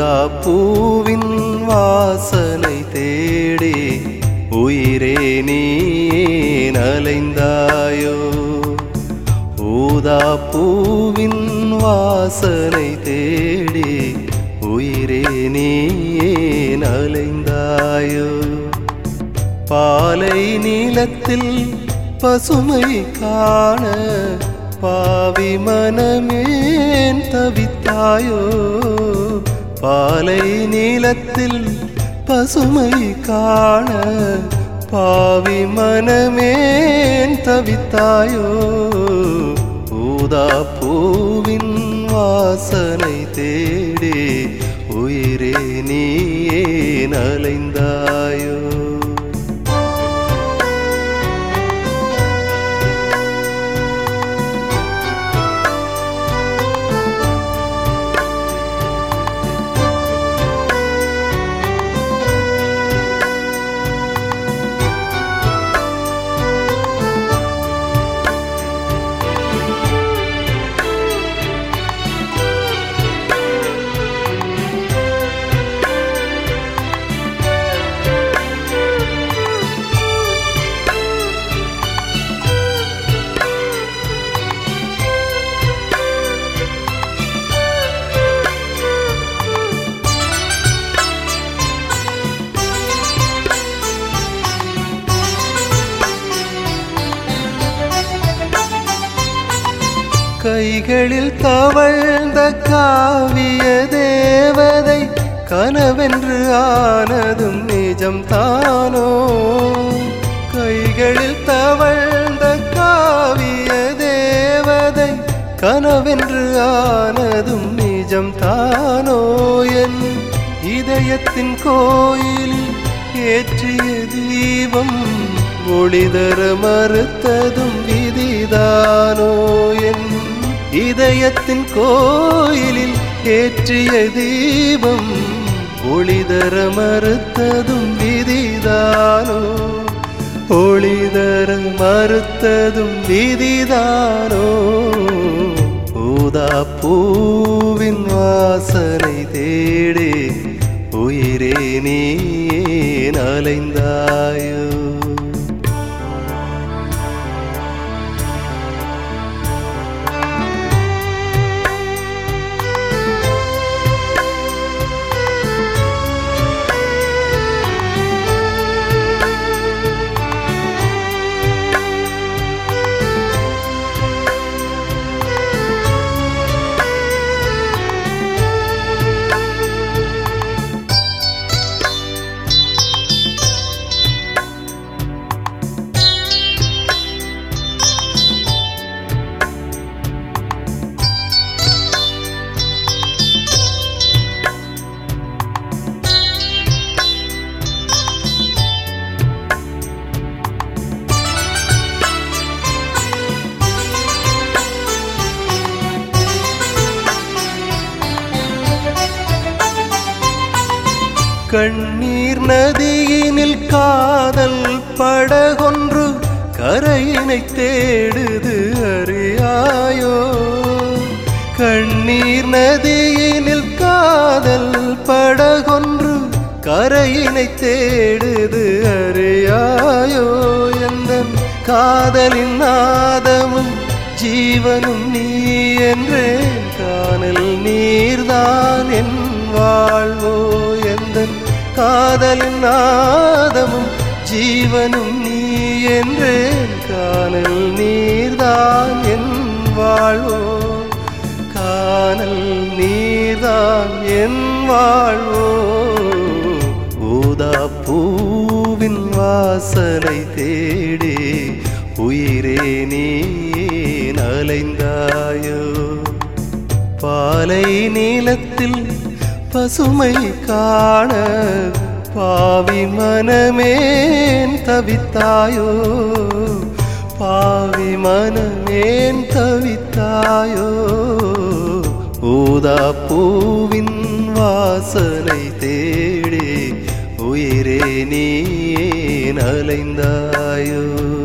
ஊதா பூவின் வாசனை தேடி உயிரே நீ ஏன் அலைந்தாயோ ஊதா பூவின் வாசனை தேடி உயிரே நீ ஏன் அலைந்தாயோ பாலை நீளத்தில் பசுமை காண பாவி மனமேன் தவித்தாயோ பாலை நீளத்தில் பசுமை காண பாவி மனமேன் தவித்தாயோ ஊதா பூவின் வாசனை தேடி உயிரே நீ ஏன் அலைந்தாயோ கைகளில் தவழ்ந்த காவிய தேவதை கனவென்று ஆனதும் நிஜம் தானோ கைகளில் தவழ்ந்த காவிய தேவதை கனவென்று ஆனதும் நிஜம் தானோ என் இதயத்தின் கோயில் ஏற்றிய தீபம் ஒளிதர மறுத்ததும் விதிதானோ என் இதயத்தின் கோயிலில் ஏற்றிய தீபம் ஒளிதர மறுத்ததும் விதிதானோ ஒளிதர மறுத்ததும் விதிதானோ ஊதா பூவின் வாசனை தேடி உயிரே நீ ஏன் அலைந்தாயோ கண்ணீர் நதியினில் காதல் படகொன்று கரையினை தேடுது அறியாயோ கண்ணீர் நதியினில் காதல் படகொன்று கரையினை தேடுது அறியாயோ எந்த காதலின் நாதமும் ஜீவனும் நீ என்றேன் காணல் நீர்தான் என் வாழ்வோ எந்த காதலின் நாதமும் ஜீவனும் நீ என்றேன் காணல் நீர்தான் என் வாழ்வோ காணல் நீர்தான் என் வாழ்வோ ஊதா பூவின் வாசனை தேடி உயிரே நீ ஏன் அலைந்தாயோ பாலை நீளத்தில் பசுமை காண பாவி மனமேன் தவித்தாயோ பாவி மனமேன் தவித்தாயோ ஊதா பூவின் வாசனை தேடி உயிரே நீ ஏன் அலைந்தாயோ